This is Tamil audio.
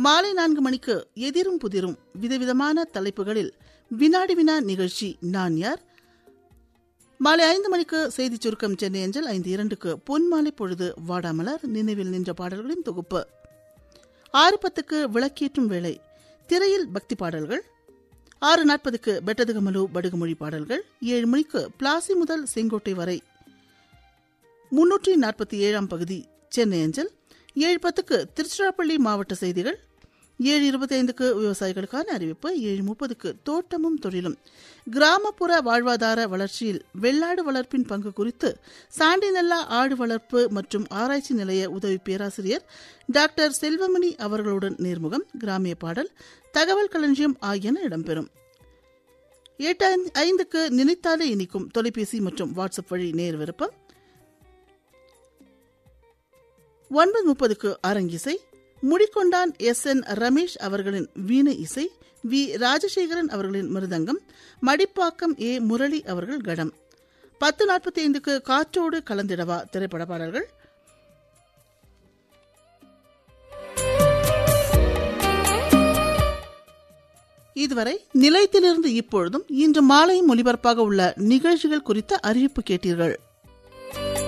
மாலை நான்கு மணிக்கு எதிரும் புதிரும் விதவிதமான தலைப்புகளில் வினாடி வினா நிகழ்ச்சி நான் யார் மாலை ஐந்து மணிக்கு செய்தி சுருக்கம் சென்னை அஞ்சல் ஐந்து இரண்டுக்கு பொன்மாலை பொழுது வாடாமலர் நினைவில் நின்ற பாடல்களின் தொகுப்பு ஆறு பத்துக்கு விளக்கேற்றும் வேளை திரையில் பக்தி பாடல்கள் ஆறு நாற்பதுக்கு பெட்டதுகமலு படுகுமொழி பாடல்கள் ஏழு மணிக்கு பிளாசி முதல் செங்கோட்டை வரை முன்னூற்றி நாற்பத்தி ஏழாம் பகுதி சென்னை அஞ்சல் ஏழு பத்துக்கு திருச்சிராப்பள்ளி மாவட்ட செய்திகள் ஏழு இருபத்தி ஐந்துக்கு விவசாயிகளுக்கான அறிவிப்பு ஏழு முப்பதுக்கு தோட்டமும் தொழிலும் கிராமப்புற வாழ்வாதார வளர்ச்சியில் வெள்ளாடு வளர்ப்பின் பங்கு குறித்து சாண்டிநல்லா ஆடு வளர்ப்பு மற்றும் ஆராய்ச்சி நிலைய உதவி பேராசிரியர் டாக்டர் செல்வமணி அவர்களுடன் நேர்முகம் கிராமிய பாடல் தகவல் களஞ்சியம் ஆகியன இடம்பெறும் எட்டு ஐந்துக்கு நினைத்தாலே இனிக்கும் தொலைபேசி மற்றும் வாட்ஸ்அப் வழி நேர் விருப்பம் ஒன்பது முப்பதுக்கு அரங்கிசை முடிக்கொண்டான் எஸ் என் ரமேஷ் அவர்களின் வீணை இசை வி ராஜசேகரன் அவர்களின் மிருதங்கம் மடிப்பாக்கம் ஏ முரளி அவர்கள் கடம் பத்து நாற்பத்தி ஐந்துக்கு காற்றோடு கலந்திடவா திரைப்பட பாடல்கள் இதுவரை நிலையத்திலிருந்து இப்பொழுதும் இன்று மாலை ஒலிபரப்பாக உள்ள நிகழ்ச்சிகள் குறித்த அறிவிப்பு கேட்டீர்கள்